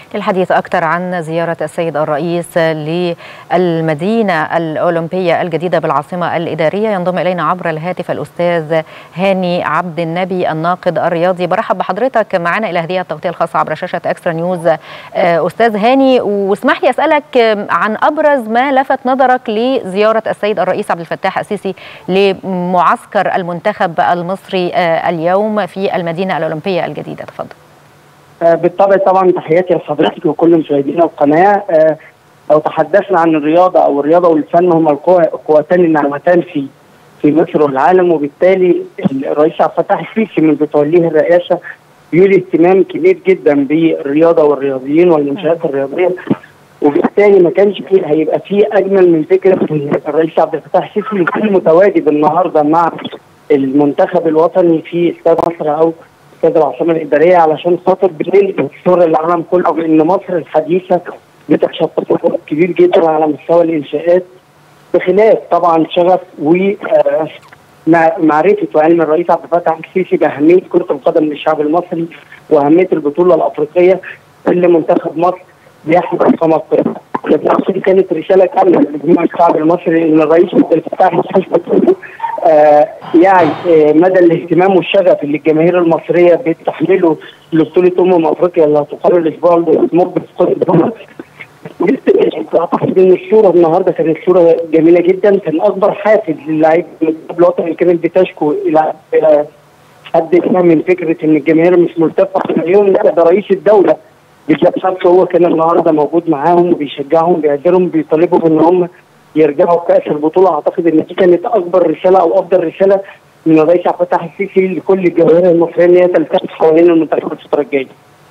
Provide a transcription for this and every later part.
للحديث أكثر عن زيارة السيد الرئيس للمدينة الأولمبية الجديدة بالعاصمة الإدارية ينضم إلينا عبر الهاتف الأستاذ هاني عبد النبي الناقد الرياضي برحب بحضرتك معنا إلى هذه التغطية الخاصة عبر شاشة أكسترا نيوز أستاذ هاني واسمح لي أسألك عن أبرز ما لفت نظرك لزيارة السيد الرئيس عبد الفتاح السيسي لمعسكر المنتخب المصري اليوم في المدينة الأولمبية الجديدة تفضل بالطبع طبعا تحياتي لحضرتك وكل مشاهدينا القناه لو تحدثنا عن الرياضه او الرياضه والفن هما القوتان الناعمتان في في مصر والعالم وبالتالي الرئيس عبد الفتاح السيسي من توليه الرئاسه يولي اهتمام كبير جدا بالرياضه والرياضيين والمنشات الرياضيه وبالتالي ما كانش فيه هيبقى فيه اجمل من فكره الرئيس عبد الفتاح السيسي يكون متواجد النهارده مع المنتخب الوطني في استاد مصر او استاد العاصمه الاداريه علشان خاطر بننقل صوره العالم كله بان مصر الحديثه بتحشد تطور كبير جدا على مستوى الانشاءات بخلاف طبعا شغف و معرفه وعلم الرئيس عبد الفتاح السيسي باهميه كره القدم للشعب المصري واهميه البطوله الافريقيه اللي منتخب مصر بيحمل ارقام القيادة. دي كانت رساله كامله لجميع الشعب المصري ان الرئيس عبد الفتاح السيسي آه يعني آه مدى الاهتمام والشغف اللي الجماهير المصريه بتحمله لبطوله امم افريقيا اللي هتقام الاسبوع المقبل في قطر اعتقد ان الصوره النهارده كانت صوره جميله جدا كان اكبر حافز للاعيب الوطني اللي كانت بتشكو الى الى حد من فكره ان الجماهير مش ملتفه اليوم لا ده رئيس الدوله بالذات نفسه هو كان النهارده موجود معاهم وبيشجعهم بيقدرهم بيطالبوا بان هم يرجعوا كاس البطوله اعتقد ان دي كانت اكبر رساله او افضل رساله من الرئيس عبد الفتاح السيسي لكل الجماهير المصريه ان هي تلتف حوالين المنتخب الفتره الجايه.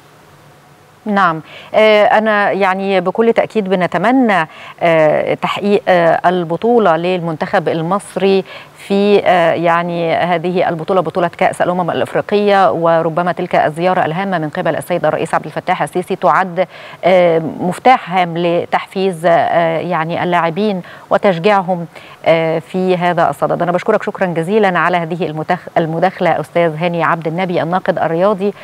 نعم أنا يعني بكل تأكيد بنتمنى تحقيق البطولة للمنتخب المصري في يعني هذه البطولة بطولة كأس الأمم الأفريقية وربما تلك الزيارة الهامة من قبل السيد الرئيس عبد الفتاح السيسي تعد مفتاح هام لتحفيز يعني اللاعبين وتشجيعهم في هذا الصدد أنا بشكرك شكرا جزيلا على هذه المداخلة أستاذ هاني عبد النبي الناقد الرياضي